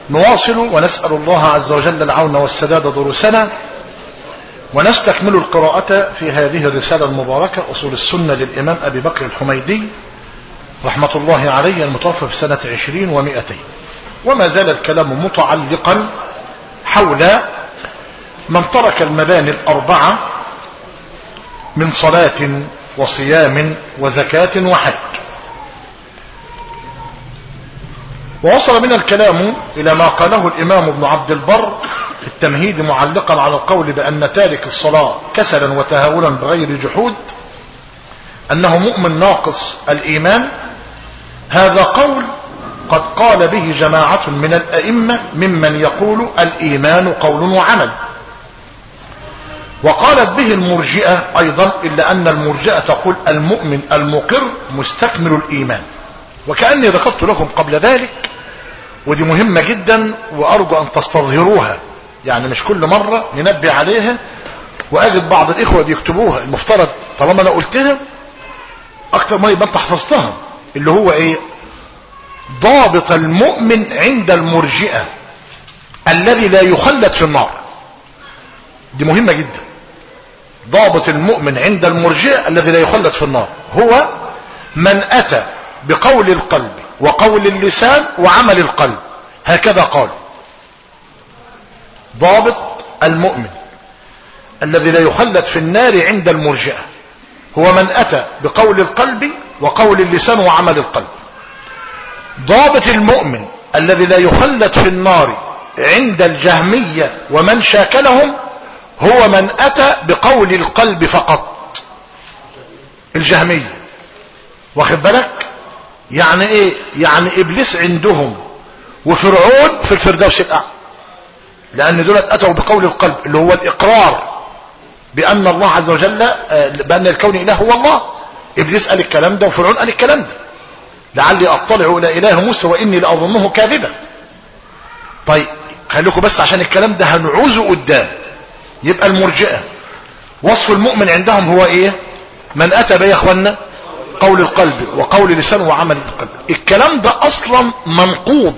نواصل ونسأل الله عز وجل العون والسداد دروسنا ونستكمل القراءة في هذه الرسالة المباركة أصول السنة للإمام أبي بكر الحميدي رحمة الله عليه المتوفى في سنة عشرين ومائتين وما زال الكلام متعلقا حول من ترك المباني الأربعة من صلاة وصيام وزكاة وحج ووصل من الكلام إلى ما قاله الإمام ابن عبد البر في التمهيد معلقا على القول بأن تارك الصلاة كسلا وتهاولا بغير جحود أنه مؤمن ناقص الإيمان هذا قول قد قال به جماعة من الأئمة ممن يقول الإيمان قول وعمل وقالت به المرجئة أيضا إلا أن المرجئة تقول المؤمن المقر مستكمل الإيمان وكأني ذكرت لكم قبل ذلك ودي مهمة جدا وأرجو أن تستظهروها يعني مش كل مرة ننبه عليها وأجد بعض الإخوة بيكتبوها المفترض طالما أنا قلتها أكتر ما يبقى أنت حفظتها اللي هو إيه ضابط المؤمن عند المرجئة الذي لا يخلد في النار دي مهمة جدا ضابط المؤمن عند المرجئة الذي لا يخلد في النار هو من أتى بقول القلب وقول اللسان وعمل القلب هكذا قال ضابط المؤمن الذي لا يخلد في النار عند المرجئة هو من أتى بقول القلب وقول اللسان وعمل القلب ضابط المؤمن الذي لا يخلد في النار عند الجهمية ومن شاكلهم هو من أتى بقول القلب فقط الجهمية واخد بالك يعني ايه يعني ابليس عندهم وفرعون في الفردوس الاعلى لان دولت اتوا بقول القلب اللي هو الاقرار بان الله عز وجل بان الكون اله هو الله ابليس قال الكلام ده وفرعون قال الكلام ده لعلي اطلع الى اله موسى واني لاظنه كاذبا طيب خليكم بس عشان الكلام ده هنعوزه قدام يبقى المرجئه وصف المؤمن عندهم هو ايه من اتى به يا اخوانا قول القلب وقول اللسان وعمل القلب الكلام ده اصلا منقوض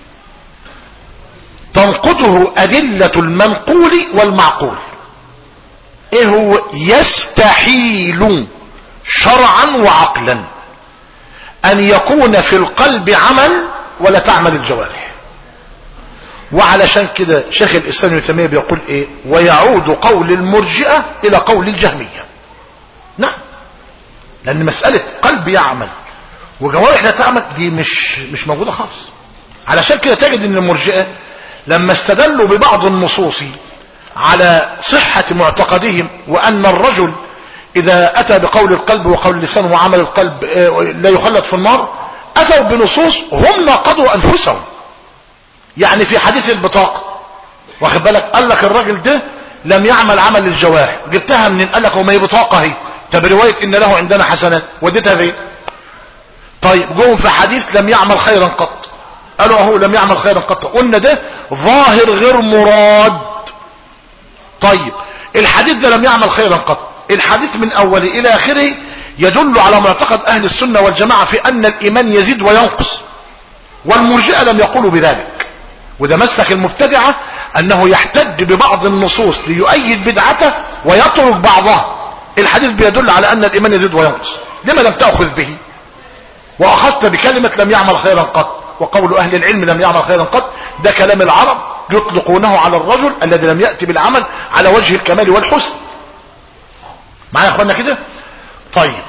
تنقضه ادلة المنقول والمعقول ايه هو يستحيل شرعا وعقلا ان يكون في القلب عمل ولا تعمل الجوارح وعلشان كده شيخ الاسلام ابن تيميه بيقول ايه ويعود قول المرجئه الى قول الجهميه نعم لان مساله قلب يعمل وجوارح لا تعمل دي مش مش موجوده خالص علشان كده تجد ان المرجئه لما استدلوا ببعض النصوص على صحة معتقدهم وأن الرجل إذا أتى بقول القلب وقول اللسان وعمل القلب لا يخلد في النار أتوا بنصوص هم ناقضوا أنفسهم يعني في حديث البطاقة واخد بالك قال لك الراجل ده لم يعمل عمل الجوارح جبتها منين قال لك وما هي بطاقة هي طب رواية إن له عندنا حسنات وديتها فين طيب جوهم في حديث لم يعمل خيرا قط قالوا اهو لم يعمل خيرا قط قلنا ده ظاهر غير مراد طيب الحديث ده لم يعمل خيرا قط الحديث من اوله الى اخره يدل على معتقد اهل السنة والجماعة في ان الايمان يزيد وينقص والمرجئة لم يقولوا بذلك وده مسلك المبتدعة انه يحتج ببعض النصوص ليؤيد بدعته ويترك بعضها الحديث بيدل على ان الايمان يزيد وينقص لما لم تأخذ به واخذت بكلمة لم يعمل خيرا قط وقول اهل العلم لم يعمل خيرا قط ده كلام العرب يطلقونه على الرجل الذي لم يأتي بالعمل على وجه الكمال والحسن معايا يا اخوانا كده طيب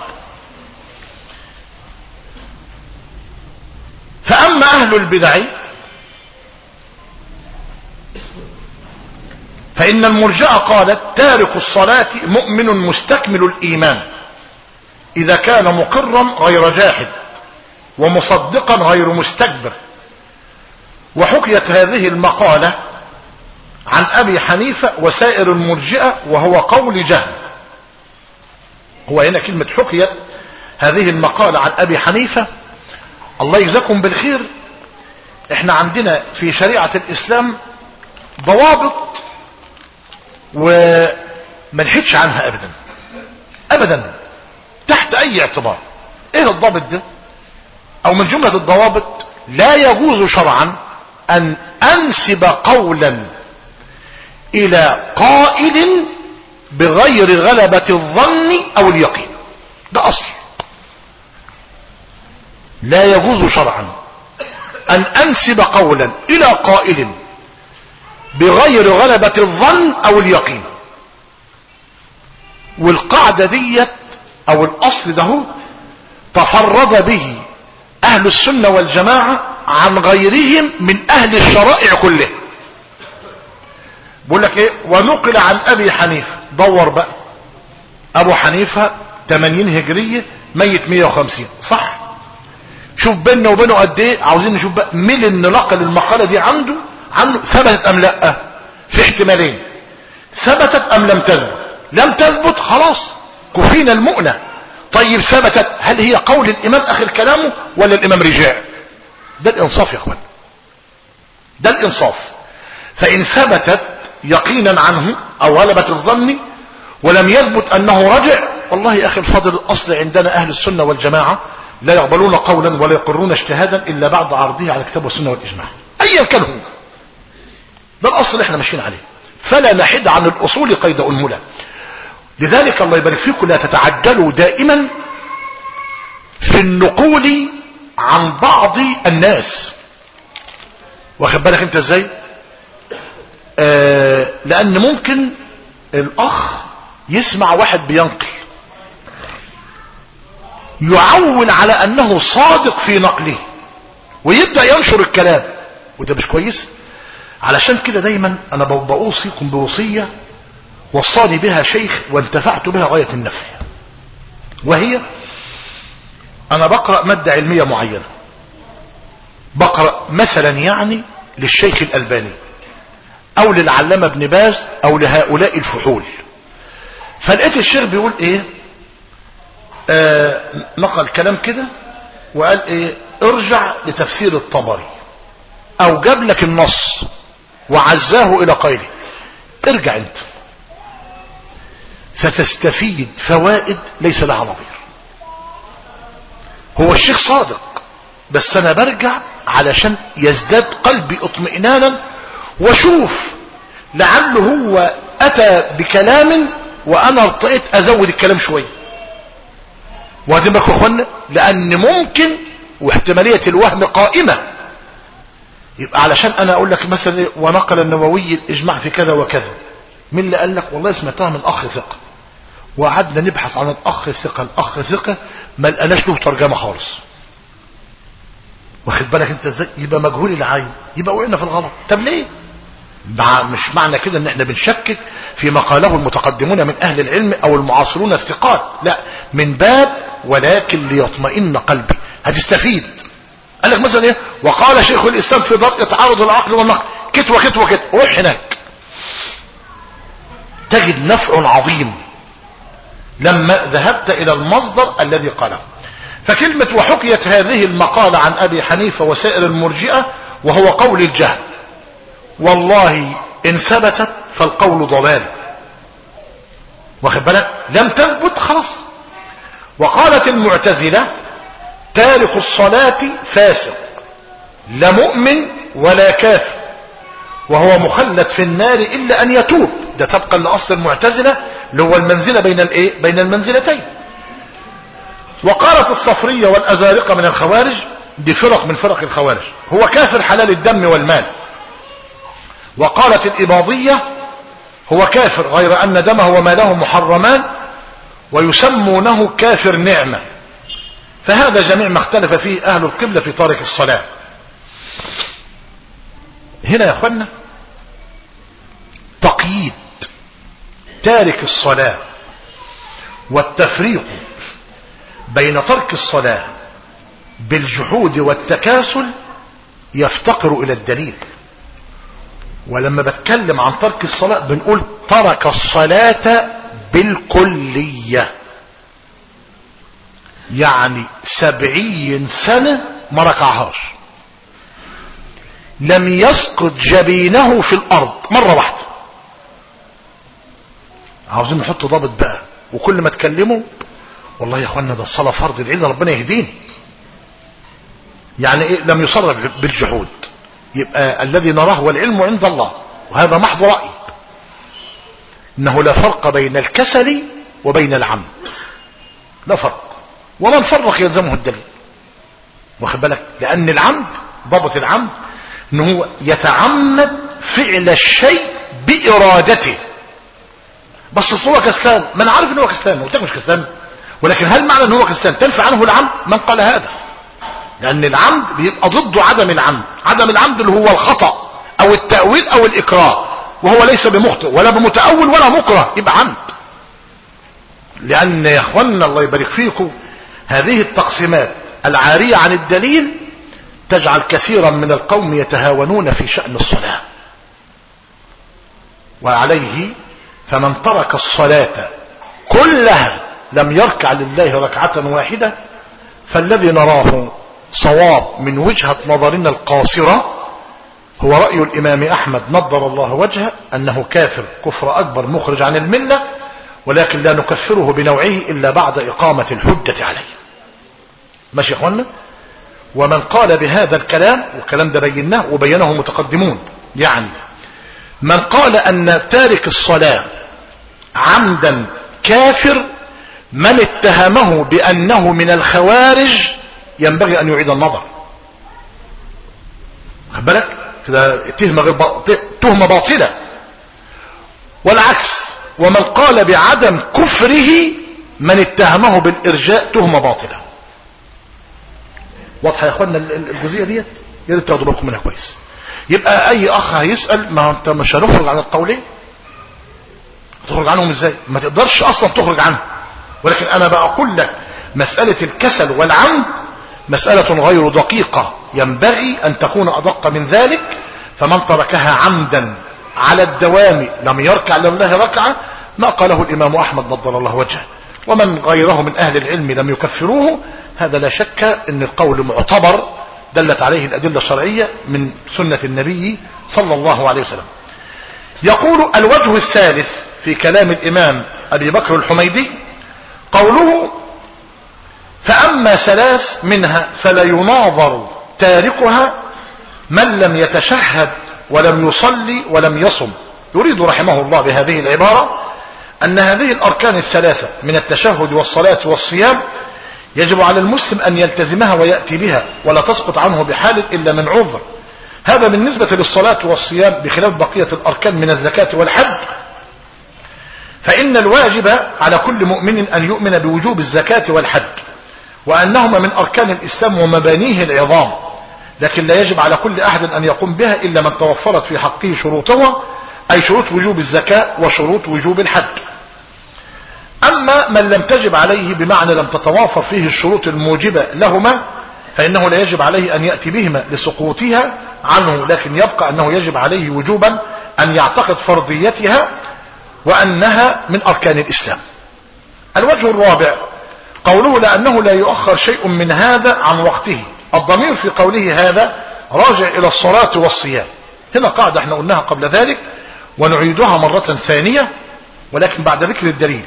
فاما اهل البدع فان المرجئه قالت تارك الصلاة مؤمن مستكمل الايمان اذا كان مقرا غير جاحد ومصدقا غير مستكبر وحكيت هذه المقالة عن أبي حنيفة وسائر المرجئة وهو قول جهل هو هنا كلمة حكيت هذه المقالة عن أبي حنيفة الله يجزاكم بالخير احنا عندنا في شريعة الإسلام ضوابط ومنحدش عنها أبدا أبدا تحت أي اعتبار ايه الضابط ده او من جملة الضوابط لا يجوز شرعا ان انسب قولا الى قائل بغير غلبة الظن او اليقين ده اصل لا يجوز شرعا ان انسب قولا الى قائل بغير غلبة الظن او اليقين والقاعدة ديت او الاصل ده تفرد به اهل السنة والجماعة عن غيرهم من اهل الشرائع كلها بقول لك ايه ونقل عن ابي حنيفة دور بقى ابو حنيفة 80 هجرية ميت 150 صح شوف بيننا وبينه قد ايه عاوزين نشوف بقى مين اللي نقل المقالة دي عنده عنه ثبتت ام لا في احتمالين ثبتت ام لم تثبت لم تثبت خلاص كفينا المؤنة طيب ثبتت هل هي قول الامام اخر كلامه ولا الامام رجع ده الانصاف يا اخوان ده الانصاف فان ثبتت يقينا عنه او غلبة الظن ولم يثبت انه رجع والله يا اخي الفضل الاصل عندنا اهل السنة والجماعة لا يقبلون قولا ولا يقرون اجتهادا الا بعد عرضه على الكتاب والسنة والاجماع ايا كان هو ده الاصل اللي احنا ماشيين عليه فلا نحد عن الاصول قيد انملة لذلك الله يبارك فيكم لا تتعجلوا دائما في النقول عن بعض الناس واخد بالك انت ازاي آه لان ممكن الاخ يسمع واحد بينقل يعول على انه صادق في نقله ويبدأ ينشر الكلام وده مش كويس علشان كده دايما انا بوصيكم بوصية وصاني بها شيخ وانتفعت بها غاية النفع وهي انا بقرأ مادة علمية معينة بقرأ مثلا يعني للشيخ الالباني او للعلامة ابن باز او لهؤلاء الفحول فلقيت الشيخ بيقول ايه آه نقل كلام كده وقال ايه ارجع لتفسير الطبري او جاب لك النص وعزاه الى قيله ارجع انت ستستفيد فوائد ليس لها نظير هو الشيخ صادق بس انا برجع علشان يزداد قلبي اطمئنانا واشوف لعله هو اتى بكلام وانا ارتقيت ازود الكلام شويه واخدين بالكم يا اخوانا لان ممكن واحتماليه الوهم قائمه يبقى علشان انا اقول لك مثلا ونقل النووي الاجماع في كذا وكذا مين اللي قال لك والله سمعتها من اخ ثقه وقعدنا نبحث عن الاخ ثقه الاخ ثقه ما لقناش له ترجمه خالص واخد بالك انت ازاي يبقى مجهول العين يبقى وقعنا في الغلط طب ليه مع مش معنى كده ان احنا بنشكك في ما قاله المتقدمون من اهل العلم او المعاصرون الثقات لا من باب ولكن ليطمئن قلبي هتستفيد قال لك مثلا ايه وقال شيخ الاسلام في ضبط تعارض العقل والنقل كت وكت وكت روح هناك تجد نفع عظيم لما ذهبت الى المصدر الذي قاله فكلمة وحكيت هذه المقالة عن ابي حنيفة وسائر المرجئة وهو قول الجهل والله ان ثبتت فالقول ضلال واخد بالك لم تثبت خلاص وقالت المعتزلة تارك الصلاة فاسق لا مؤمن ولا كافر وهو مخلد في النار الا ان يتوب ده طبقا لاصل المعتزلة اللي هو المنزلة بين الايه بين المنزلتين وقالت الصفرية والازارقة من الخوارج دي فرق من فرق الخوارج هو كافر حلال الدم والمال وقالت الإباضية هو كافر غير أن دمه وماله محرمان ويسمونه كافر نعمة فهذا جميع ما اختلف فيه أهل القبلة في تارك الصلاة هنا يا أخوانا تقييد تارك الصلاة والتفريق بين ترك الصلاة بالجحود والتكاسل يفتقر إلى الدليل ولما بتكلم عن ترك الصلاة بنقول ترك الصلاة بالكلية يعني سبعين سنة ما ركعهاش لم يسقط جبينه في الارض مرة واحدة عاوزين نحط ضابط بقى وكل ما تكلموا والله يا اخوانا ده الصلاة فرض ادعي ربنا يهديني يعني ايه لم يصر بالجحود يبقى الذي نراه والعلم عند الله وهذا محض رأي انه لا فرق بين الكسل وبين العمد لا فرق ومن فرق يلزمه الدليل واخد بالك لان العمد ضبط العمد انه هو يتعمد فعل الشيء بارادته بس اصل هو كسلان ما انا عارف ان هو كسلان قلت مش كسلان ولكن هل معنى ان هو كسلان تنفع عنه العمد من قال هذا لان العمد بيبقى ضد عدم العمد عدم العمد اللي هو الخطأ او التأويل او الاكراه وهو ليس بمخطئ ولا بمتأول ولا مكره يبقى عمد لان يا اخوانا الله يبارك فيكم هذه التقسيمات العارية عن الدليل تجعل كثيرا من القوم يتهاونون في شأن الصلاة وعليه فمن ترك الصلاة كلها لم يركع لله ركعة واحدة فالذي نراه صواب من وجهة نظرنا القاصرة هو رأي الإمام أحمد نضر الله وجهه أنه كافر كفر أكبر مخرج عن الملة ولكن لا نكفره بنوعه إلا بعد إقامة الحجة عليه ماشي يا اخوانا ومن قال بهذا الكلام والكلام ده بيناه وبينه متقدمون يعني من قال أن تارك الصلاة عمدا كافر من اتهمه بأنه من الخوارج ينبغي أن يعيد النظر خد بالك كده تهمة غير تهمة باطلة والعكس ومن قال بعدم كفره من اتهمه بالإرجاء تهمة باطلة واضحة يا اخوانا الجزئية ديت يا ريت تاخدوا بالكم منها كويس يبقى اي اخ هيسأل ما انت مش هنخرج عن القولين تخرج عنهم ازاي ما تقدرش اصلا تخرج عنه ولكن انا بقول لك مسألة الكسل والعمد مسألة غير دقيقة ينبغي ان تكون ادق من ذلك فمن تركها عمدا على الدوام لم يركع لله ركعة ما قاله الامام احمد نضر الله وجهه ومن غيره من اهل العلم لم يكفروه هذا لا شك ان القول معتبر دلت عليه الادلة الشرعية من سنة النبي صلى الله عليه وسلم يقول الوجه الثالث في كلام الامام ابي بكر الحميدي قوله فاما ثلاث منها فلا يناظر تاركها من لم يتشهد ولم يصلي ولم يصم يريد رحمه الله بهذه العبارة أن هذه الأركان الثلاثة من التشهد والصلاة والصيام يجب على المسلم أن يلتزمها ويأتي بها ولا تسقط عنه بحال إلا من عذر هذا بالنسبة للصلاة والصيام بخلاف بقية الأركان من الزكاة والحج فإن الواجب على كل مؤمن أن يؤمن بوجوب الزكاة والحج وأنهما من أركان الإسلام ومبانيه العظام لكن لا يجب على كل أحد أن يقوم بها إلا من توفرت في حقه شروطها أي شروط وجوب الزكاة وشروط وجوب الحج أما من لم تجب عليه بمعنى لم تتوافر فيه الشروط الموجبة لهما فإنه لا يجب عليه أن يأتي بهما لسقوطها عنه لكن يبقى أنه يجب عليه وجوبا أن يعتقد فرضيتها وأنها من أركان الإسلام الوجه الرابع قوله لأنه لا يؤخر شيء من هذا عن وقته الضمير في قوله هذا راجع إلى الصلاة والصيام هنا قاعدة احنا قلناها قبل ذلك ونعيدها مرة ثانية ولكن بعد ذكر الدليل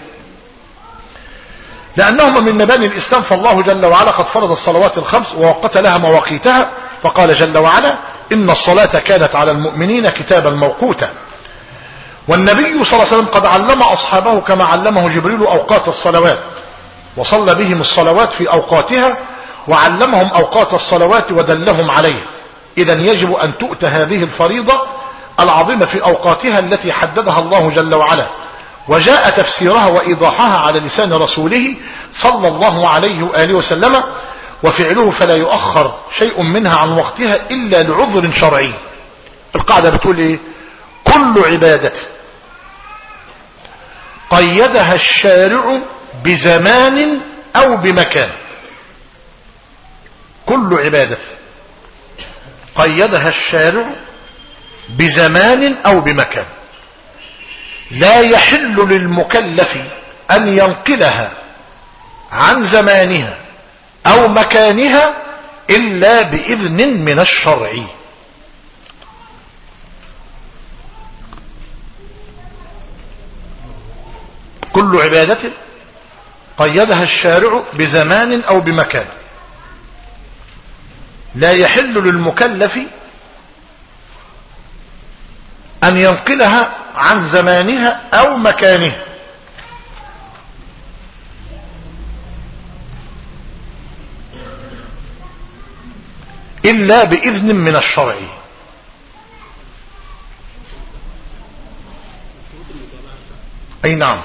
لأنهما من مباني الإسلام فالله جل وعلا قد فرض الصلوات الخمس ووقت لها مواقيتها فقال جل وعلا إن الصلاة كانت على المؤمنين كتابا موقوتا والنبي صلى الله عليه وسلم قد علم أصحابه كما علمه جبريل أوقات الصلوات وصلى بهم الصلوات في أوقاتها وعلمهم أوقات الصلوات ودلهم عليه إذا يجب أن تؤتى هذه الفريضة العظيمة في أوقاتها التي حددها الله جل وعلا وجاء تفسيرها وإيضاحها على لسان رسوله صلى الله عليه وآله وسلم وفعله فلا يؤخر شيء منها عن وقتها إلا لعذر شرعي القاعدة بتقول إيه كل عبادة قيدها الشارع بزمان أو بمكان كل عبادة قيدها الشارع بزمان أو بمكان لا يحل للمكلف أن ينقلها عن زمانها أو مكانها إلا بإذن من الشرع كل عبادة قيدها الشارع بزمان أو بمكان لا يحل للمكلف ان ينقلها عن زمانها او مكانها الا باذن من الشرع اي نعم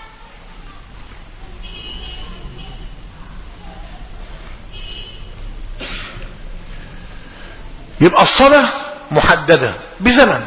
يبقى الصلاة محددة بزمن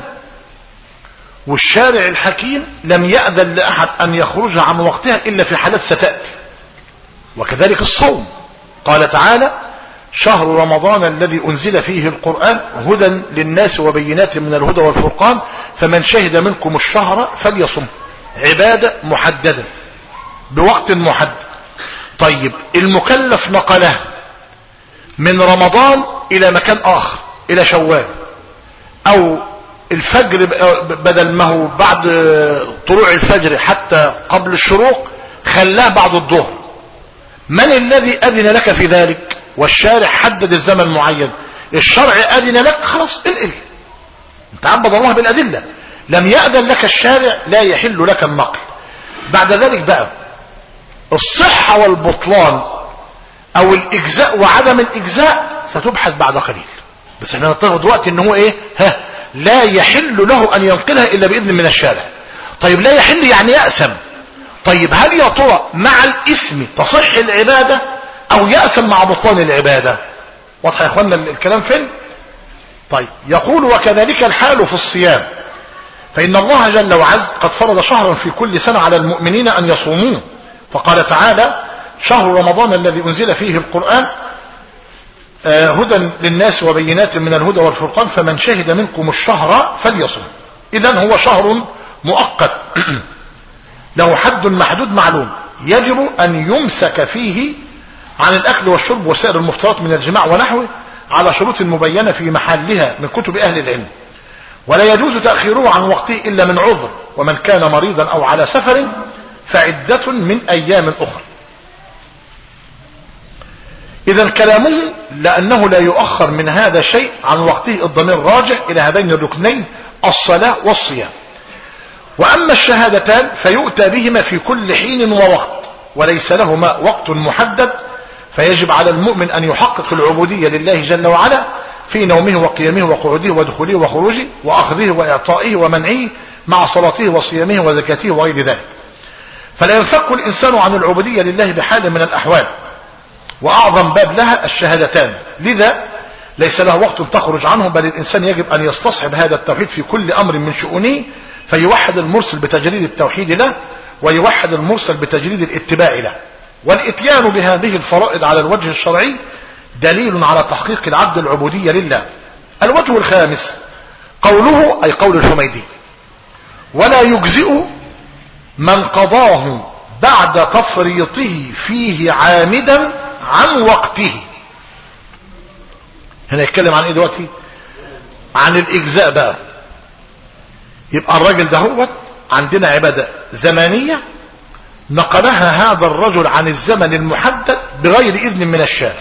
والشارع الحكيم لم يأذن لأحد أن يخرج عن وقتها إلا في حالات ستأتي وكذلك الصوم قال تعالى شهر رمضان الذي أنزل فيه القرآن هدى للناس وبينات من الهدى والفرقان فمن شهد منكم الشهر فليصم عبادة محددة بوقت محدد طيب المكلف نقله من رمضان إلى مكان آخر إلى شوال أو الفجر بدل ما هو بعد طلوع الفجر حتى قبل الشروق خلاه بعد الظهر من الذي أذن لك في ذلك والشارع حدد الزمن معين الشرع أذن لك خلاص انقل انت عبد الله بالأدلة لم يأذن لك الشارع لا يحل لك النقل بعد ذلك بقى الصحة والبطلان او الاجزاء وعدم الاجزاء ستبحث بعد قليل بس احنا نتغض وقت ان هو ايه ها لا يحل له ان ينقلها الا باذن من الشارع طيب لا يحل يعني يأثم طيب هل يا ترى مع الاثم تصح العبادة او يأثم مع بطلان العبادة واضح يا اخوانا الكلام فين طيب يقول وكذلك الحال في الصيام فإن الله جل وعز قد فرض شهرا في كل سنة على المؤمنين أن يصوموه فقال تعالى شهر رمضان الذي أنزل فيه القرآن هدى للناس وبينات من الهدى والفرقان فمن شهد منكم الشهر فليصم إذا هو شهر مؤقت له حد محدود معلوم يجب أن يمسك فيه عن الأكل والشرب وسائر المفترات من الجماع ونحوه على شروط مبينة في محلها من كتب أهل العلم ولا يجوز تأخيره عن وقته إلا من عذر ومن كان مريضا أو على سفر فعدة من أيام أخرى إذا كلامه لأنه لا يؤخر من هذا شيء عن وقته الضمير راجع إلى هذين الركنين الصلاة والصيام وأما الشهادتان فيؤتى بهما في كل حين ووقت وليس لهما وقت محدد فيجب على المؤمن أن يحقق العبودية لله جل وعلا في نومه وقيامه وقعوده ودخوله وخروجه وأخذه وإعطائه ومنعه مع صلاته وصيامه وزكاته وغير ذلك فلا ينفك الإنسان عن العبودية لله بحال من الأحوال وأعظم باب لها الشهادتان لذا ليس له وقت تخرج عنه بل الإنسان يجب أن يستصحب هذا التوحيد في كل أمر من شؤونه فيوحد المرسل بتجريد التوحيد له ويوحد المرسل بتجريد الاتباع له والاتيان بهذه الفرائض على الوجه الشرعي دليل على تحقيق العبد العبودية لله الوجه الخامس قوله أي قول الحميدي ولا يجزئ من قضاه بعد تفريطه فيه عامدا عن وقته هنا يتكلم عن ايه دلوقتي عن الاجزاء بقى يبقى الراجل ده هو عندنا عبادة زمانية نقلها هذا الرجل عن الزمن المحدد بغير اذن من الشارع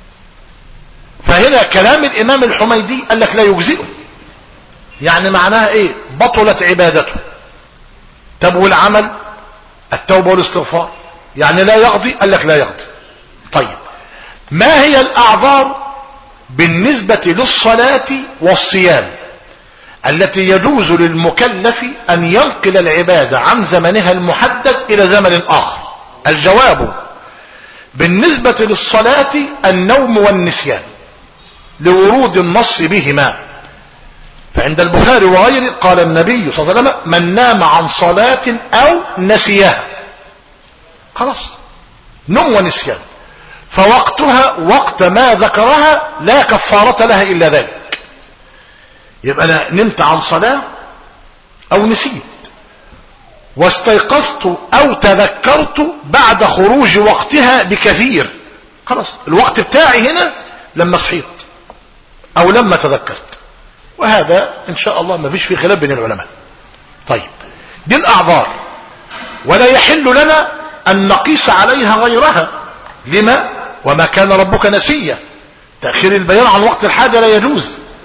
فهنا كلام الامام الحميدي قال لك لا يجزئه يعني معناها ايه بطلت عبادته طب والعمل التوبة والاستغفار يعني لا يقضي قال لك لا يقضي طيب ما هي الاعذار بالنسبة للصلاة والصيام التي يجوز للمكلف ان ينقل العبادة عن زمنها المحدد الى زمن اخر الجواب بالنسبة للصلاة النوم والنسيان لورود النص بهما فعند البخاري وغيره قال النبي صلى الله عليه وسلم من نام عن صلاة او نسيها خلاص نوم ونسيان فوقتها وقت ما ذكرها لا كفارة لها الا ذلك يبقى انا نمت عن صلاة او نسيت واستيقظت او تذكرت بعد خروج وقتها بكثير خلاص الوقت بتاعي هنا لما صحيت او لما تذكرت وهذا ان شاء الله ما فيش في خلاف بين العلماء طيب دي الاعذار ولا يحل لنا ان نقيس عليها غيرها لما وما كان ربك نسيا تأخير البيان عن وقت الحاجة لا يجوز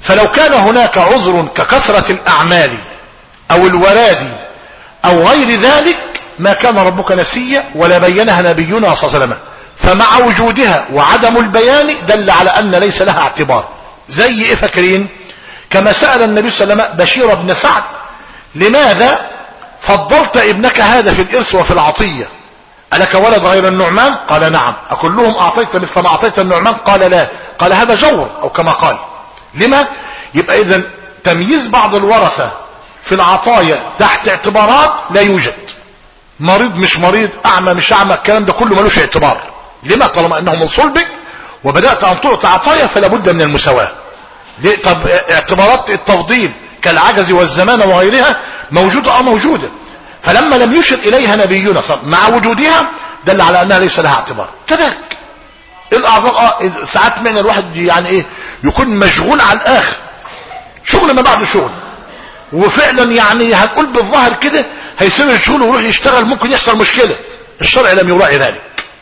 فلو كان هناك عذر ككثرة الأعمال أو الوراد أو غير ذلك ما كان ربك نسيا ولا بينها نبينا صلى الله عليه وسلم فمع وجودها وعدم البيان دل على أن ليس لها اعتبار زي إيه فاكرين كما سأل النبي صلى الله عليه وسلم بشير بن سعد لماذا فضلت ابنك هذا في الإرث وفي العطية ألك ولد غير النعمان قال نعم أكلهم أعطيت مثل ما أعطيت النعمان قال لا قال هذا جور أو كما قال لما يبقى إذا تمييز بعض الورثة في العطايا تحت اعتبارات لا يوجد مريض مش مريض أعمى مش أعمى الكلام ده كله ملوش اعتبار لما طالما أنه من صلبك وبدأت أن تعطي عطايا فلا بد من المساواة ليه طب اعتبارات التفضيل كالعجز والزمان وغيرها موجودة اه موجودة فلما لم يشر اليها نبينا مع وجودها دل على انها ليس لها اعتبار كذلك الاعذار اه ساعات من الواحد يعني ايه يكون مشغول على الاخر شغل ما بعد شغل وفعلا يعني هنقول بالظاهر كده هيسيب الشغل ويروح يشتغل ممكن يحصل مشكلة الشرع لم يراعي ذلك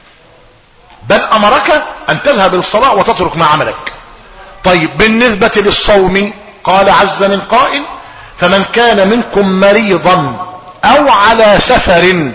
بل امرك ان تذهب للصلاة وتترك ما عملك طيب بالنسبة للصوم قال عز من قائل فمن كان منكم مريضا او على سفر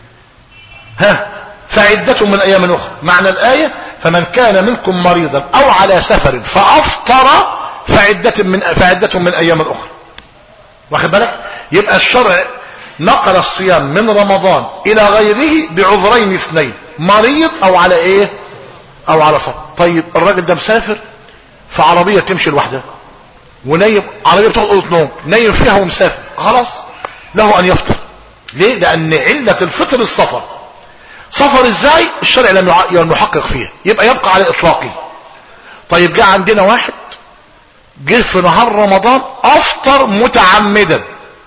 ها فعدة من ايام اخرى معنى الاية فمن كان منكم مريضا او على سفر فافطر فعدة من, فعدة من ايام اخرى واخد بالك يبقى الشرع نقل الصيام من رمضان الى غيره بعذرين اثنين مريض او على ايه او على سفر طيب الراجل ده مسافر في عربية تمشي لوحدها ونايم عربية بتاخد اوضه نوم نايم فيها ومسافر خلاص له ان يفطر ليه لان علة الفطر السفر سفر ازاي الشرع لم يحقق فيه يبقى يبقى على اطلاقه طيب جاء عندنا واحد جه في نهار رمضان افطر متعمدا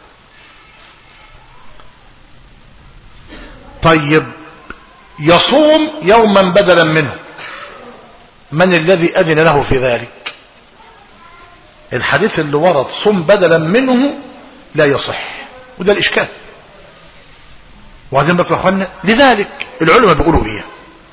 طيب يصوم يوما بدلا منه من الذي اذن له في ذلك الحديث اللي ورد صم بدلا منه لا يصح وده الاشكال وبعدين بقى اخوانا لذلك العلماء بيقولوا ايه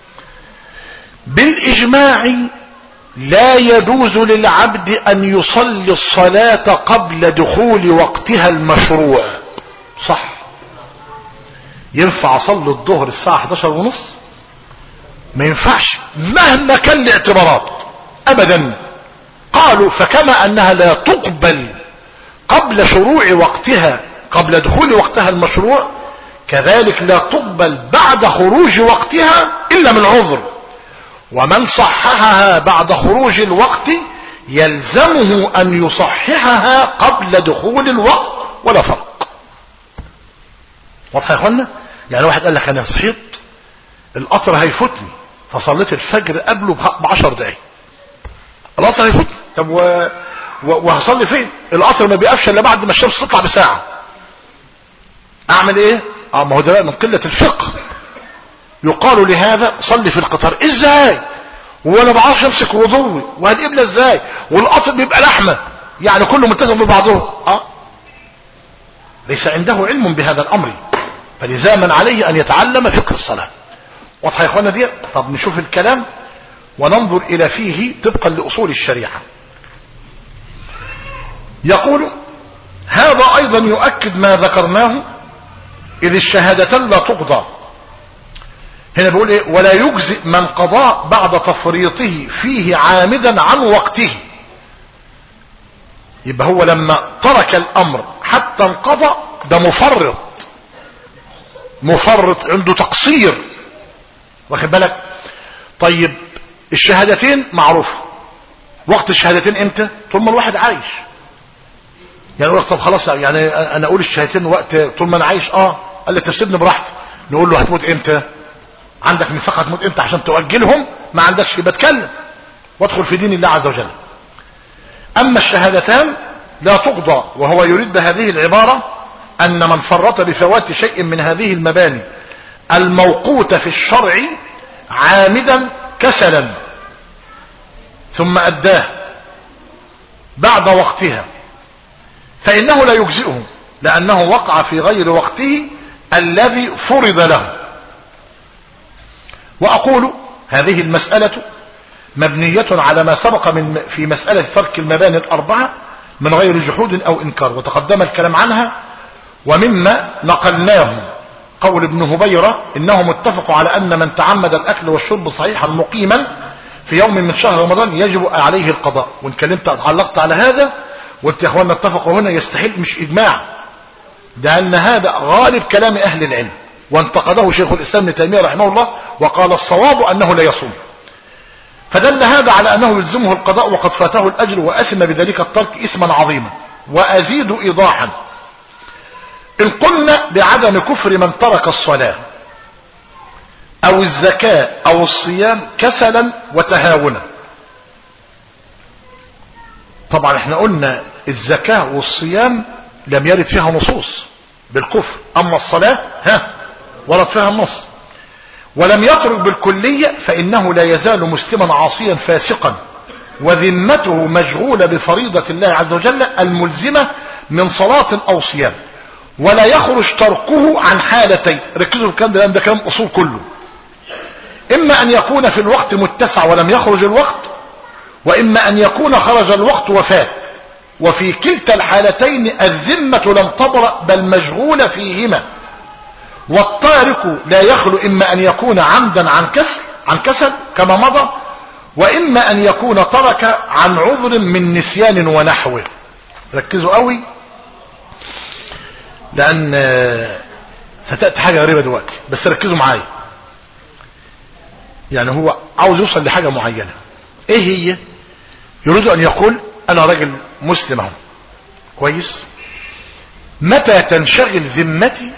بالاجماع لا يجوز للعبد ان يصلي الصلاة قبل دخول وقتها المشروع صح ينفع اصلي الظهر الساعة 11 ونص ما ينفعش مهما كان الاعتبارات ابدا قالوا فكما انها لا تقبل قبل شروع وقتها قبل دخول وقتها المشروع كذلك لا تقبل بعد خروج وقتها الا من عذر ومن صححها بعد خروج الوقت يلزمه ان يصححها قبل دخول الوقت ولا فرق واضح يا اخوانا يعني واحد قال لك انا صحيت القطر هيفوتني فصليت الفجر قبله بعشر دقايق القطر هيفوتني طب و... و... وهصلي فين القطر ما بيقفش الا بعد ما الشمس تطلع بساعه اعمل ايه اه ما هو ده من قله الفقه يقال لهذا صلي في القطار ازاي وانا بعرفش امسك وضوي وهالقبله ازاي والقطر بيبقى لحمه يعني كله متصل ببعضه اه ليس عنده علم بهذا الامر فلزاما عليه ان يتعلم فقه الصلاه واضحه يا اخوانا دي طب نشوف الكلام وننظر الى فيه طبقا لاصول الشريعه يقول هذا ايضا يؤكد ما ذكرناه اذ الشهادتان لا تقضى هنا بيقول ايه ولا يجزئ من قضى بعد تفريطه فيه عامدا عن وقته يبقى هو لما ترك الامر حتى انقضى ده مفرط مفرط عنده تقصير واخد بالك طيب الشهادتين معروف وقت الشهادتين امتى طول ما الواحد عايش يعني يقول طب خلاص يعني انا اقول الشهادتين وقت طول ما انا عايش اه قال لي تسيبني براحتي نقول له هتموت امتى عندك نفاق هتموت امتى عشان تؤجلهم ما عندكش يبقى اتكلم وادخل في دين الله عز وجل اما الشهادتان لا تقضى وهو يريد بهذه العبارة ان من فرط بفوات شيء من هذه المباني الموقوتة في الشرع عامدا كسلا ثم اداه بعد وقتها فانه لا يجزئه لانه وقع في غير وقته الذي فرض له واقول هذه المسألة مبنية على ما سبق من في مسألة ترك المباني الأربعة من غير جحود أو إنكار وتقدم الكلام عنها ومما نقلناه قول ابن هبيرة إنهم اتفقوا على أن من تعمد الأكل والشرب صحيحا مقيما في يوم من شهر رمضان يجب عليه القضاء وإن كلمت علقت على هذا وانت يا اخوانا اتفقوا هنا يستحيل مش إجماع ده أن هذا غالب كلام أهل العلم وانتقده شيخ الإسلام ابن تيمية رحمه الله وقال الصواب أنه لا يصوم فدل هذا على أنه يلزمه القضاء وقد فاته الأجر وأثم بذلك الترك إثما عظيما وأزيد إيضاحا إن قلنا بعدم كفر من ترك الصلاة أو الزكاة أو الصيام كسلا وتهاونا طبعا احنا قلنا الزكاة والصيام لم يرد فيها نصوص بالكفر أما الصلاة ها ورد فيها النص ولم يترك بالكلية فإنه لا يزال مسلما عاصيا فاسقا وذمته مشغولة بفريضة الله عز وجل الملزمة من صلاة أو صيام ولا يخرج تركه عن حالتين ركزوا في الكلام ده ده كلام أصول كله إما أن يكون في الوقت متسع ولم يخرج الوقت وإما أن يكون خرج الوقت وفات وفي كلتا الحالتين الذمة لم تبرأ بل مشغولة فيهما والتارك لا يخلو إما أن يكون عمدا عن كسل عن كسل كما مضى وإما أن يكون ترك عن عذر من نسيان ونحوه ركزوا قوي لأن ستأتي حاجة غريبة دلوقتي بس ركزوا معايا يعني هو عاوز يوصل لحاجة معينة ايه هي يريد ان يقول انا راجل مسلم اهو كويس متى تنشغل ذمتي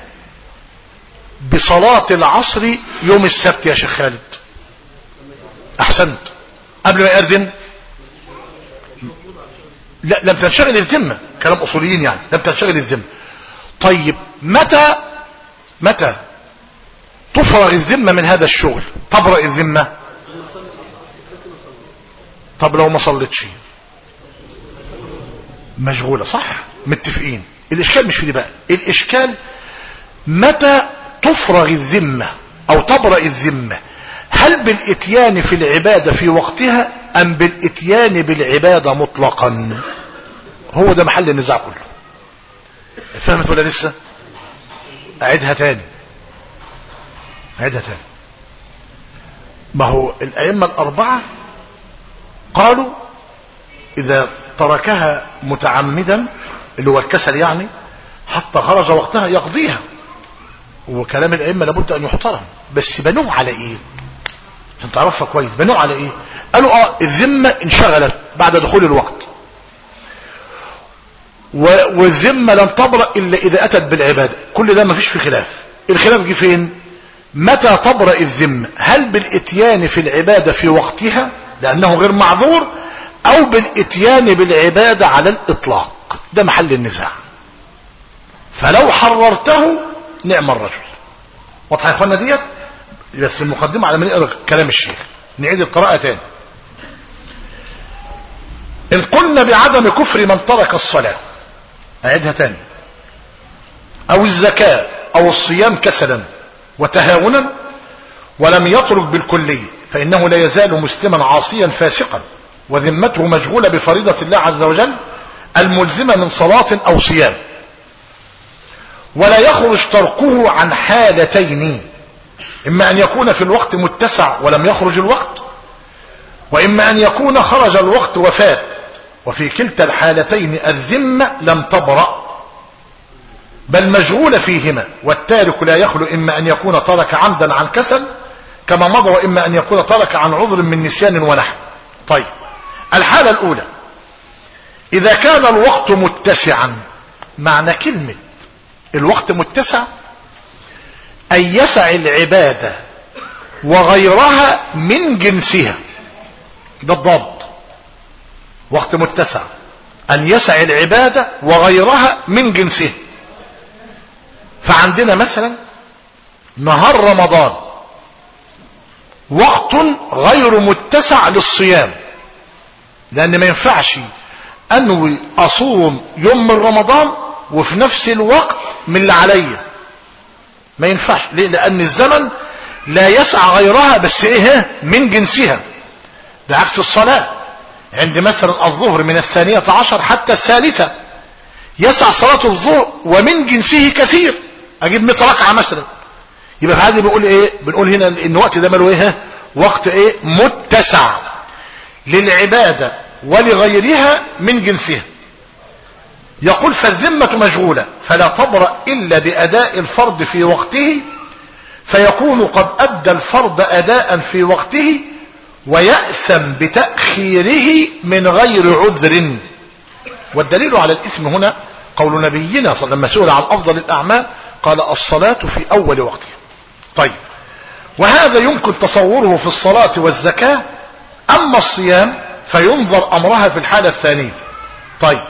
بصلاة العصر يوم السبت يا شيخ خالد احسنت قبل ما يأذن لا لم تنشغل الذمة كلام اصوليين يعني لم تنشغل الذمة طيب متى متى تفرغ الذمة من هذا الشغل تبرأ الذمة طب لو ما صلتش مشغولة صح متفقين الاشكال مش في دي بقى الاشكال متى تفرغ الذمة او تبرأ الذمة هل بالاتيان في العبادة في وقتها ام بالاتيان بالعبادة مطلقا هو ده محل النزاع كله فهمت ولا لسه اعيدها تاني اعيدها تاني ما هو الائمة الاربعة قالوا اذا تركها متعمدا اللي هو الكسل يعني حتى خرج وقتها يقضيها وكلام الائمه لابد ان يحترم بس بنوه على ايه عشان تعرفها كويس بنوه على ايه قالوا اه الذمه انشغلت بعد دخول الوقت والذمه لن تبرأ الا اذا اتت بالعباده كل ده ما فيش في خلاف الخلاف جه فين متى تبرأ الذمه هل بالاتيان في العباده في وقتها لانه غير معذور او بالاتيان بالعبادة على الاطلاق ده محل النزاع فلو حررته نعم الرجل واضح يا اخوانا ديت بس المقدمة على ما نقرا كلام الشيخ نعيد القراءة تاني ان قلنا بعدم كفر من ترك الصلاة اعيدها تاني او الزكاة او الصيام كسلا وتهاونا ولم يترك بالكلية فانه لا يزال مسلما عاصيا فاسقا وذمته مشغولة بفريضة الله عز وجل الملزمة من صلاة أو صيام ولا يخرج تركه عن حالتين إما أن يكون في الوقت متسع ولم يخرج الوقت وإما أن يكون خرج الوقت وفات وفي كلتا الحالتين الذمة لم تبرأ بل مشغولة فيهما والتارك لا يخلو إما أن يكون ترك عمدا عن كسل كما مضى وإما أن يكون ترك عن عذر من نسيان ونحو طيب الحالة الأولى إذا كان الوقت متسعا معنى كلمة الوقت متسع أن يسع العبادة وغيرها من جنسها ده الضبط وقت متسع أن يسع العبادة وغيرها من جنسها فعندنا مثلا نهار رمضان وقت غير متسع للصيام لان ما ينفعش انوي اصوم يوم من رمضان وفي نفس الوقت من اللي عليا ما ينفعش ليه لان الزمن لا يسع غيرها بس ايه من جنسها بعكس الصلاة عند مثلا الظهر من الثانية عشر حتى الثالثة يسع صلاة الظهر ومن جنسه كثير اجيب 100 ركعة مثلا يبقى في هذه بنقول ايه بنقول هنا ان الوقت ده ماله ايه وقت ايه متسع للعبادة ولغيرها من جنسها يقول فالذمة مشغولة فلا تبرأ إلا بأداء الفرض في وقته فيكون قد أدى الفرض أداء في وقته ويأثم بتأخيره من غير عذر والدليل على الإثم هنا قول نبينا صلى لما سئل عن أفضل الأعمال قال الصلاة في أول وقتها طيب وهذا يمكن تصوره في الصلاة والزكاة أما الصيام فينظر أمرها في الحالة الثانية طيب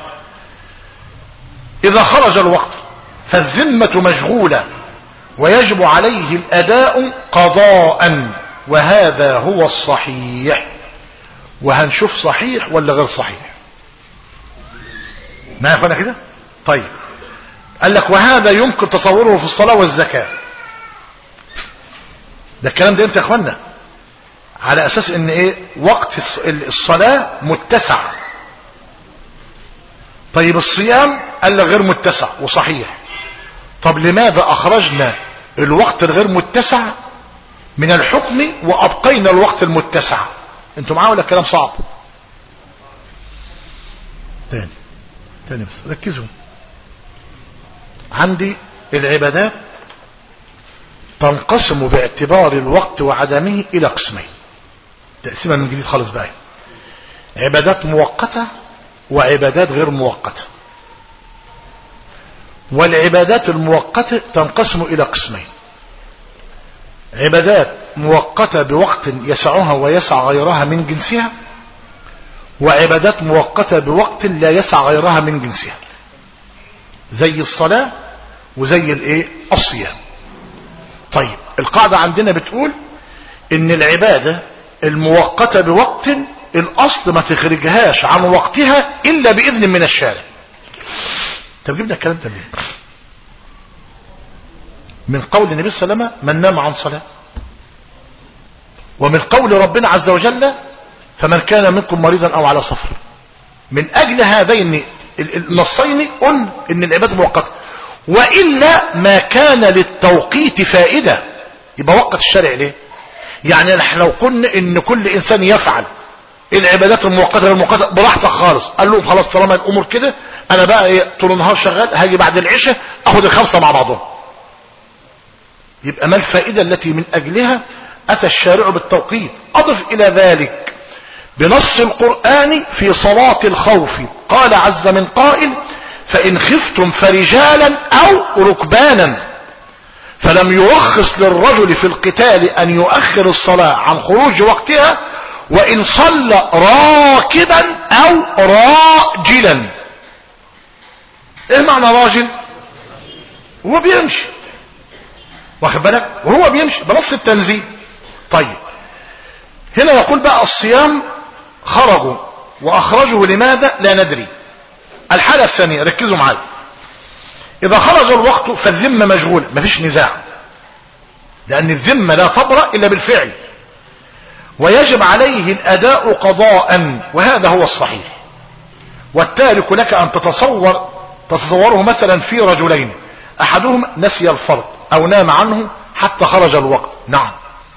إذا خرج الوقت فالذمة مشغولة ويجب عليه الأداء قضاء وهذا هو الصحيح وهنشوف صحيح ولا غير صحيح ما يا كده طيب قال لك وهذا يمكن تصوره في الصلاة والزكاة ده الكلام ده امتى يا اخوانا على اساس ان ايه وقت الصلاة متسع طيب الصيام قال لك غير متسع وصحيح طب لماذا اخرجنا الوقت الغير متسع من الحكم وابقينا الوقت المتسع انتوا معايا ولا الكلام صعب تاني تاني بس ركزوا عندي العبادات تنقسم باعتبار الوقت وعدمه الى قسمين تقسيمها من جديد خالص بقى عبادات مؤقتة وعبادات غير مؤقتة والعبادات المؤقتة تنقسم الى قسمين عبادات مؤقتة بوقت يسعها ويسع غيرها من جنسها وعبادات مؤقتة بوقت لا يسع غيرها من جنسها زي الصلاة وزي الايه الصيام طيب القاعدة عندنا بتقول ان العبادة المؤقتة بوقت الاصل ما تخرجهاش عن وقتها الا باذن من الشارع طب جبنا الكلام ده منين من قول النبي صلى الله عليه وسلم من نام عن صلاة ومن قول ربنا عز وجل فمن كان منكم مريضا او على سفر من اجل هذين النصين قلنا ان العبادة مؤقتة وإلا ما كان للتوقيت فائدة يبقى وقت الشرع ليه يعني نحن لو قلنا ان كل انسان يفعل العبادات المؤقته المؤقته براحتك خالص قال لهم خلاص طالما الامور كده انا بقى ايه طول النهار شغال هاجي بعد العشاء اخد الخمسه مع بعضهم يبقى ما الفائده التي من اجلها اتى الشارع بالتوقيت اضف الى ذلك بنص القران في صلاه الخوف قال عز من قائل فإن خفتم فرجالا أو ركبانا فلم يرخص للرجل في القتال أن يؤخر الصلاة عن خروج وقتها وإن صلى راكبا أو راجلا إيه معنى راجل هو بيمشي واخد بالك وهو بيمشي بنص التنزيل طيب هنا يقول بقى الصيام خرجوا وأخرجوا لماذا لا ندري الحالة الثانية ركزوا معايا إذا خرج الوقت فالذمة مشغولة مفيش نزاع لأن الذمة لا تبرأ إلا بالفعل ويجب عليه الأداء قضاء وهذا هو الصحيح والتارك لك أن تتصور تتصوره مثلا في رجلين أحدهم نسي الفرض أو نام عنه حتى خرج الوقت نعم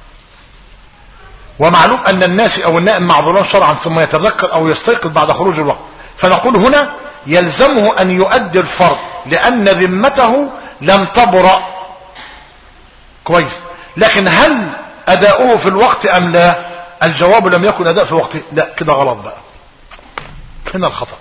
ومعلوم أن الناس أو النائم معذورون شرعا ثم يتذكر أو يستيقظ بعد خروج الوقت فنقول هنا يلزمه أن يؤدي الفرض لأن ذمته لم تبرأ كويس لكن هل أداؤه في الوقت أم لا الجواب لم يكن أداء في وقته لا كده غلط بقى هنا الخطأ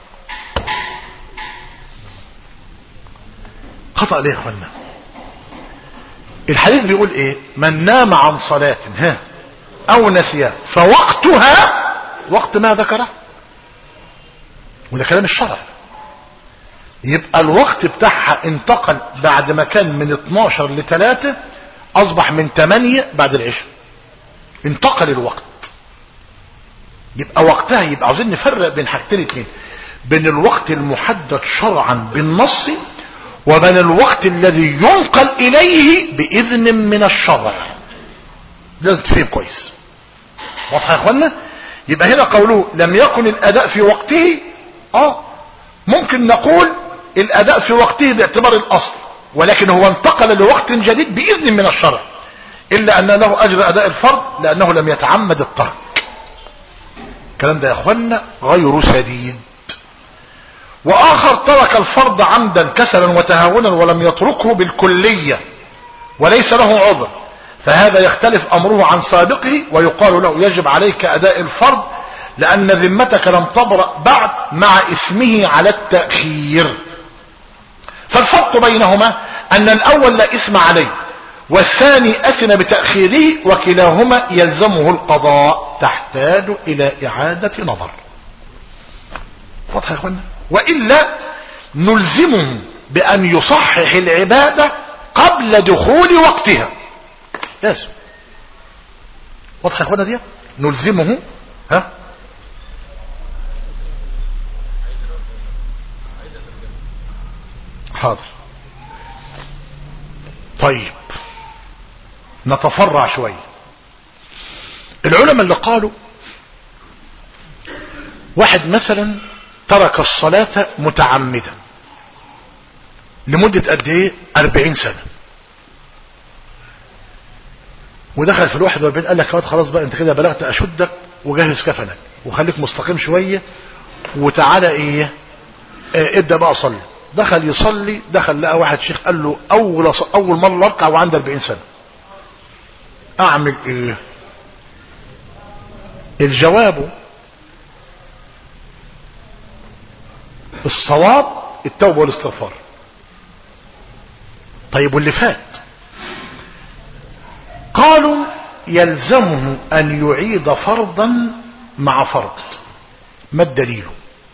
خطأ ليه يا اخوانا الحديث بيقول ايه من نام عن صلاة ها او نسيها فوقتها وقت ما ذكره وده كلام الشرع يبقى الوقت بتاعها انتقل بعد ما كان من 12 ل 3 اصبح من 8 بعد العشاء انتقل الوقت يبقى وقتها يبقى عاوزين نفرق بين حاجتين اتنين بين الوقت المحدد شرعا بالنص وبين الوقت الذي ينقل اليه باذن من الشرع لازم تفهم كويس واضح يا اخوانا يبقى هنا قوله لم يكن الاداء في وقته اه ممكن نقول الاداء في وقته باعتبار الاصل ولكن هو انتقل لوقت جديد باذن من الشرع الا ان له اجر اداء الفرض لانه لم يتعمد الترك الكلام ده يا اخوانا غير سديد واخر ترك الفرض عمدا كسلا وتهاونا ولم يتركه بالكلية وليس له عذر فهذا يختلف امره عن سابقه ويقال له يجب عليك اداء الفرض لان ذمتك لم تبرأ بعد مع اسمه على التأخير فالفرق بينهما ان الاول لا اسم عليه والثاني اثن بتأخيره وكلاهما يلزمه القضاء تحتاج الى اعادة نظر واضح يا اخوانا وإلا نلزمه بأن يصحح العبادة قبل دخول وقتها لازم واضح يا اخوانا دي نلزمه ها حاضر طيب نتفرع شوية العلماء اللي قالوا واحد مثلا ترك الصلاة متعمدا لمدة قد ايه اربعين سنة ودخل في الواحد واربعين قال لك خلاص بقى انت كده بلغت اشدك وجهز كفنك وخليك مستقيم شوية وتعالى ايه اه ابدأ بقى صلي دخل يصلي دخل لقى واحد شيخ قال له اول اول مرة اركع وعندي 40 سنة اعمل ايه الجواب الصواب التوبة والاستغفار طيب واللي فات قالوا يلزمه ان يعيد فرضا مع فرض ما الدليل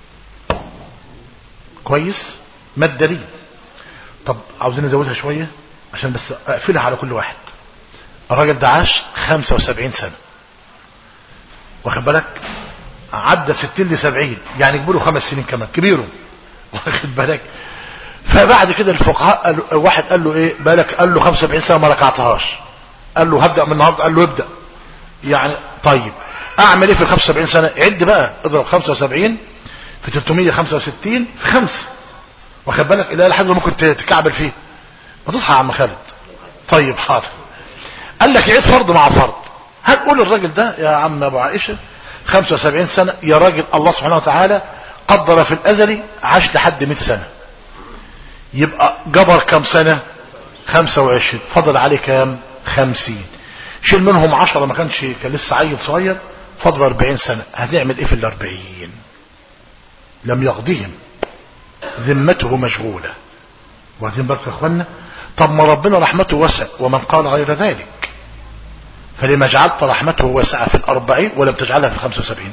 كويس ما الدليل طب عاوزين نزودها شوية عشان بس اقفلها على كل واحد الراجل ده عاش 75 سنة واخد بالك عدى 60 ل 70 يعني يقبله خمس سنين كمان كبيره واخد بالك فبعد كده الفقهاء قال واحد قال له ايه بالك قال له 75 سنه ما ركعتهاش قال له هبدا من النهارده قال له ابدا يعني طيب اعمل ايه في ال 75 سنه عد بقى اضرب 75 في 365 في 5 واخد بالك الى لحد ممكن تكعبل فيه ما تصحى يا عم خالد طيب حاضر قال لك عيد فرض مع فرض هنقول الراجل ده يا عم ابو عائشه 75 سنة يا راجل الله سبحانه وتعالى قدر في الأزل عاش لحد 100 سنة يبقى جبر كم سنة 25 فضل عليه كام 50 شيل منهم 10 ما كانش كان لسه عيل صغير فضل 40 سنة هتعمل ايه في الأربعين لم يقضيهم ذمته مشغولة واخدين بالكم يا اخوانا طب ما ربنا رحمته وسع ومن قال غير ذلك فلما جعلت رحمته واسعة في الأربعين ولم تجعلها في الخمسة وسبعين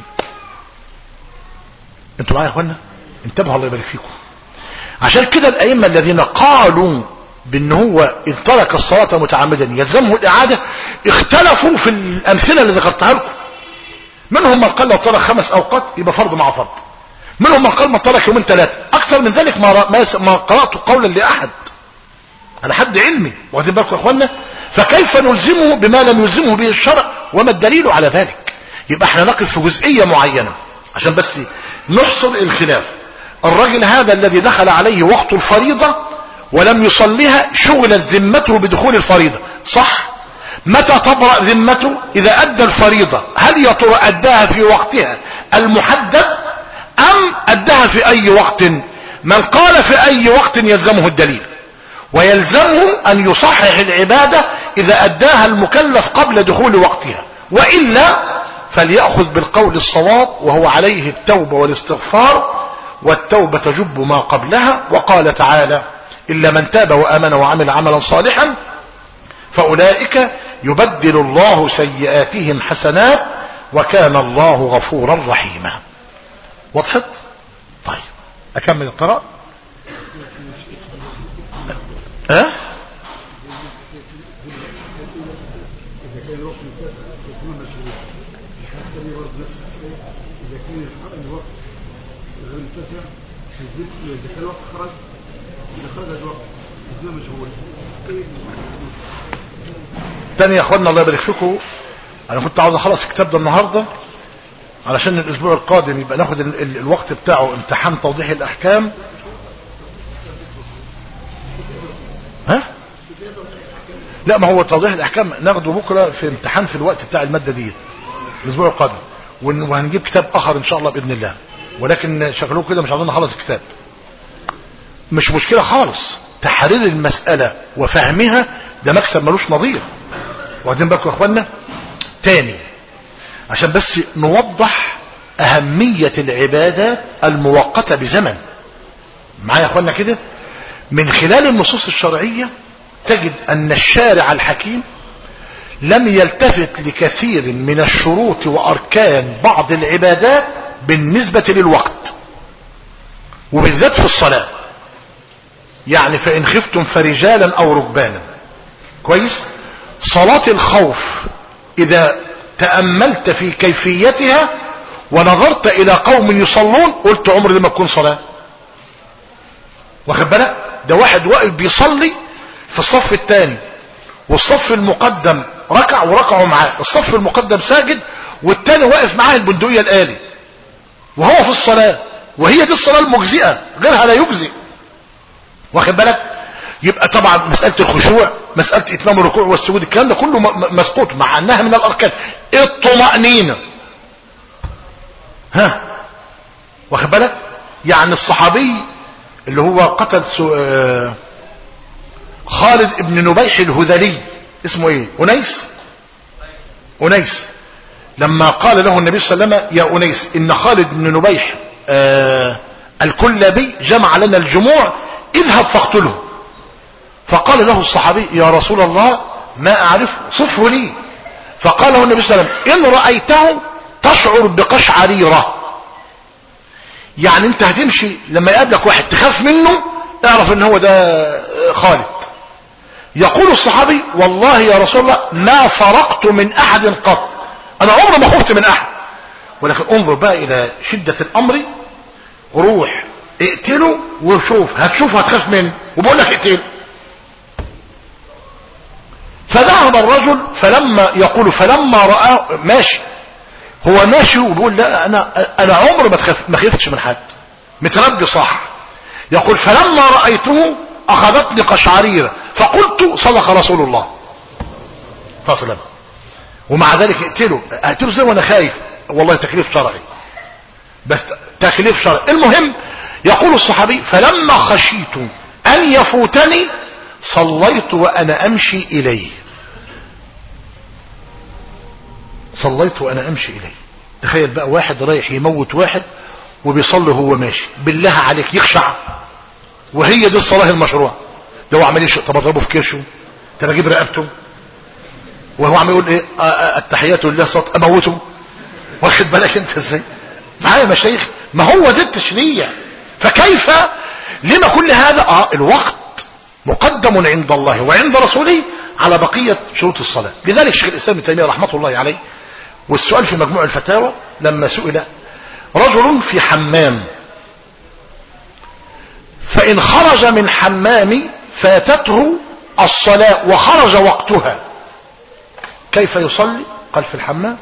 انتوا معايا يا اخوانا انتبهوا الله يبارك فيكم عشان كده الأئمة الذين قالوا بان هو إذ ترك الصلاة متعمدا يلزمه الإعادة اختلفوا في الأمثلة اللي ذكرتها لكم منهم من قال لو ترك خمس أوقات يبقى فرض مع فرض منهم من قال ما ترك يومين ثلاثة أكثر من ذلك ما, ما قرأت قولا لأحد على حد علمي واخدين بالكم يا اخوانا فكيف نلزمه بما لم يلزمه به الشرع وما الدليل على ذلك يبقى احنا نقف في جزئية معينة عشان بس نحصر الخلاف الرجل هذا الذي دخل عليه وقت الفريضة ولم يصليها شغلت ذمته بدخول الفريضة صح متى تبرأ ذمته اذا ادى الفريضة هل يا ترى اداها في وقتها المحدد ام اداها في اي وقت من قال في اي وقت يلزمه الدليل ويلزمه ان يصحح العبادة اذا اداها المكلف قبل دخول وقتها وإلا فليأخذ بالقول الصواب وهو عليه التوبة والاستغفار والتوبة تجب ما قبلها وقال تعالى إلا من تاب وآمن وعمل عملا صالحا فأولئك يبدل الله سيئاتهم حسنات وكان الله غفورا رحيما وضحت طيب أكمل القراءة ها إذا كان الوقت خرج إذا خرج الوقت الزمن مشغول تاني يا اخوانا الله يبارك فيكم انا كنت عاوز اخلص الكتاب ده النهارده علشان الاسبوع القادم يبقى ناخد ال ال الوقت بتاعه امتحان توضيح الاحكام ها لا ما هو توضيح الاحكام ناخده بكره في امتحان في الوقت بتاع الماده دي الاسبوع القادم ون- وهنجيب كتاب اخر ان شاء الله باذن الله ولكن شغلوه كده مش عاوزين نخلص الكتاب مش مشكله خالص تحرير المساله وفهمها ده مكسب ملوش نظير واخدين بالكم يا اخوانا تاني عشان بس نوضح أهمية العبادات المؤقتة بزمن معايا يا أخوانا كده من خلال النصوص الشرعية تجد أن الشارع الحكيم لم يلتفت لكثير من الشروط وأركان بعض العبادات بالنسبة للوقت وبالذات في الصلاة يعني فإن خفتم فرجالا أو ركبانا كويس صلاة الخوف إذا تأملت في كيفيتها ونظرت إلى قوم يصلون قلت عمر دي ما تكون صلاة واخد بالك ده واحد واقف بيصلي في الصف الثاني والصف المقدم ركع وركعوا معاه الصف المقدم ساجد والثاني واقف معاه البندقية الآلي وهو في الصلاة وهي دي الصلاة المجزئة غيرها لا يجزئ واخد بالك يبقى طبعا مسألة الخشوع مسألة اتمام الركوع والسجود الكلام ده كله م- م- مسقوط مع انها من الاركان الطمأنينة ها واخد بالك يعني الصحابي اللي هو قتل سو... آه، خالد ابن نبيح الهذلي اسمه ايه انيس انيس لما قال له النبي صلى الله عليه وسلم يا انيس ان خالد بن نبيح آه الكلابي جمع لنا الجموع اذهب فاقتله فقال له الصحابي يا رسول الله ما اعرفه صفه لي فقال له النبي صلى الله عليه وسلم ان رايته تشعر بقشعريره يعني انت هتمشي لما يقابلك واحد تخاف منه اعرف ان هو ده خالد يقول الصحابي والله يا رسول الله ما فرقت من احد قط انا عمري ما خفت من احد ولكن انظر بقى الى شدة الامر روح اقتله وشوف هتشوف هتخاف منه وبقول لك اقتله فذهب الرجل فلما يقول فلما رآه ماشي هو ماشي وبيقول لا انا انا عمري ما تخاف ما خفتش من حد متربي صح يقول فلما رأيته اخذتني قشعريرة فقلت صدق رسول الله صلى الله عليه وسلم ومع ذلك اقتله اقتله زي وانا خايف والله تكليف شرعي بس تكليف شرعي المهم يقول الصحابي فلما خشيت ان يفوتني صليت وانا امشي اليه صليت وانا امشي اليه تخيل بقى واحد رايح يموت واحد وبيصلي وهو ماشي بالله عليك يخشع وهي دي الصلاه المشروعه ده هو عمال يشق طب اضربه في كرشه طب اجيب رقبته وهو عم يقول ايه آه آه التحيات لله صوت اموته واخد بالك انت ازاي معايا يا مشايخ ما هو ده التشريع فكيف لما كل هذا اه الوقت مقدم عند الله وعند رسوله على بقية شروط الصلاة لذلك شيخ الإسلام ابن تيمية رحمة الله عليه والسؤال في مجموع الفتاوى لما سئل رجل في حمام فإن خرج من حمام فاتته الصلاة وخرج وقتها كيف يصلي قال في الحمام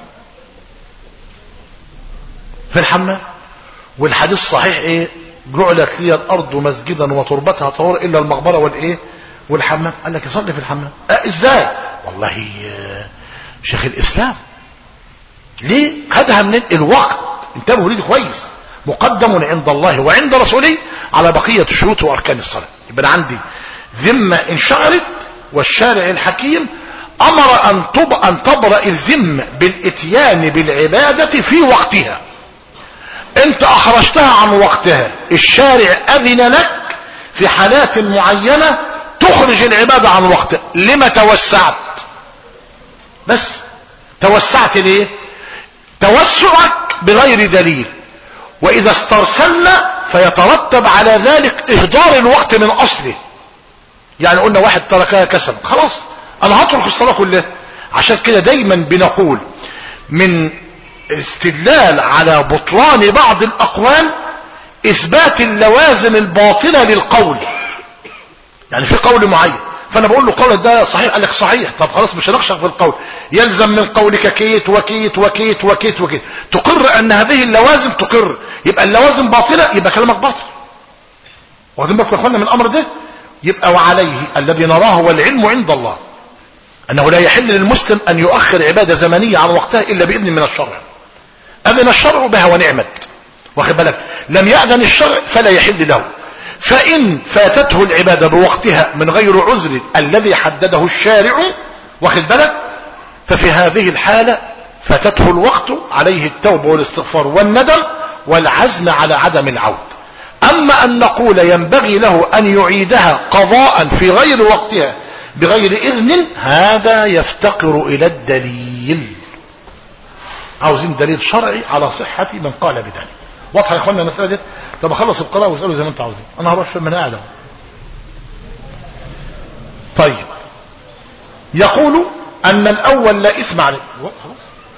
في الحمام والحديث صحيح ايه جعلت لي الارض مسجدا وتربتها طهور الا المقبره والايه والحمام قال لك يصلي في الحمام آه ازاي والله آه شيخ الاسلام ليه خدها من الوقت انتبهوا ليه كويس مقدم عند الله وعند رسوله على بقية شروط واركان الصلاة يبقى أنا عندي ذمة انشغلت والشارع الحكيم امر ان تب ان تبرأ الذمة بالاتيان بالعبادة في وقتها انت اخرجتها عن وقتها الشارع اذن لك في حالات معينة تخرج العبادة عن وقتها لما توسعت بس توسعت ليه توسعك بغير دليل واذا استرسلنا فيترتب على ذلك اهدار الوقت من اصله يعني قلنا واحد تركها كسل خلاص انا هترك الصلاة كلها عشان كده دايما بنقول من استدلال على بطلان بعض الاقوال اثبات اللوازم الباطنة للقول يعني في قول معين فانا بقول له قولك ده صحيح قال لك صحيح طب خلاص مش هنخشى في القول يلزم من قولك كيت وكيت وكيت وكيت وكيت تقر ان هذه اللوازم تقر يبقى اللوازم باطلة يبقى كلامك باطل واخدين بالكم يا اخوانا من الامر ده يبقى وعليه الذي نراه والعلم عند الله انه لا يحل للمسلم ان يؤخر عبادة زمنية عن وقتها الا باذن من الشرع اذن الشرع بها ونعمت واخد بالك لم يأذن الشرع فلا يحل له فإن فاتته العبادة بوقتها من غير عذر الذي حدده الشارع واخد بالك ففي هذه الحالة فاتته الوقت عليه التوبة والاستغفار والندم والعزم على عدم العود أما أن نقول ينبغي له أن يعيدها قضاء في غير وقتها بغير إذن هذا يفتقر إلى الدليل عاوزين دليل شرعي على صحة من قال بذلك واضحة يا اخوانا المسألة دي طب اخلص القراءة واسأله زي ما انت عاوزين انا هروح في من قاعد طيب يقول ان الاول لا اسم عليه خلاص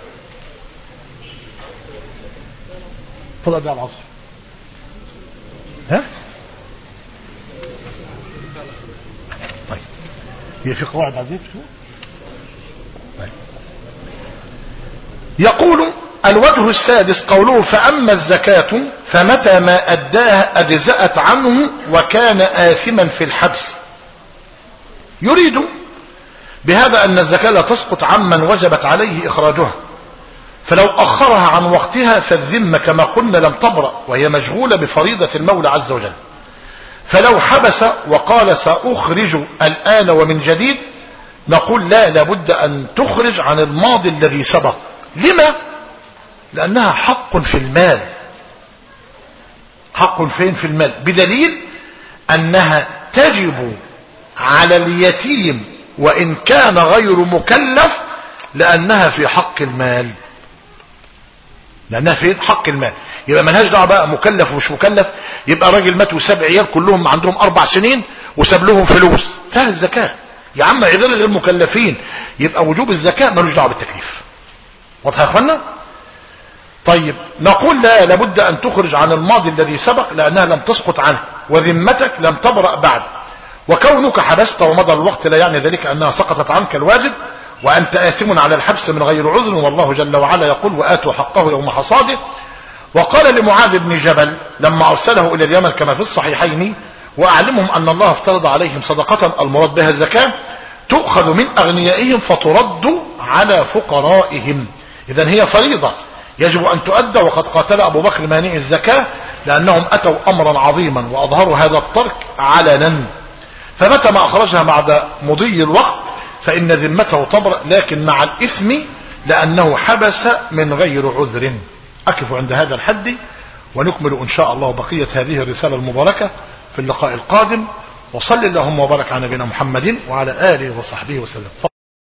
فضل ده العصر ها طيب هي في قواعد عزيز طيب يقول الوجه السادس قوله فأما الزكاة فمتى ما أداها أجزأت عنه وكان آثما في الحبس يريد بهذا أن الزكاة لا تسقط عمن وجبت عليه إخراجها فلو أخرها عن وقتها فالذمة كما قلنا لم تبرأ وهي مشغولة بفريضة المولى عز وجل فلو حبس وقال سأخرج الآن ومن جديد نقول لا لابد أن تخرج عن الماضي الذي سبق لما لأنها حق في المال حق فين في المال بدليل أنها تجب على اليتيم وإن كان غير مكلف لأنها في حق المال لأنها في حق المال يبقى ملهاش دعوه بقى مكلف ومش مكلف يبقى راجل مات وساب عيال كلهم عندهم أربع سنين وساب لهم فلوس فيها الزكاة يا عم غير غير مكلفين يبقى وجوب الزكاة ملوش دعوه بالتكليف واضح يا اخوانا طيب نقول لا لابد أن تخرج عن الماضي الذي سبق لأنها لم تسقط عنه وذمتك لم تبرأ بعد وكونك حبست ومضى الوقت لا يعني ذلك أنها سقطت عنك الواجب وأنت آثم على الحبس من غير عذر والله جل وعلا يقول وآتوا حقه يوم حصاده وقال لمعاذ بن جبل لما أرسله إلى اليمن كما في الصحيحين وأعلمهم أن الله افترض عليهم صدقة المراد بها الزكاة تؤخذ من أغنيائهم فترد على فقرائهم إذا هي فريضة يجب أن تؤدى وقد قاتل أبو بكر مانع الزكاة لأنهم أتوا أمرا عظيما وأظهروا هذا الترك علنا فمتى ما أخرجها بعد مضي الوقت فإن ذمته تبرأ لكن مع الإثم لأنه حبس من غير عذر أقف عند هذا الحد ونكمل إن شاء الله بقية هذه الرسالة المباركة في اللقاء القادم وصل اللهم وبارك على نبينا محمد وعلى آله وصحبه وسلم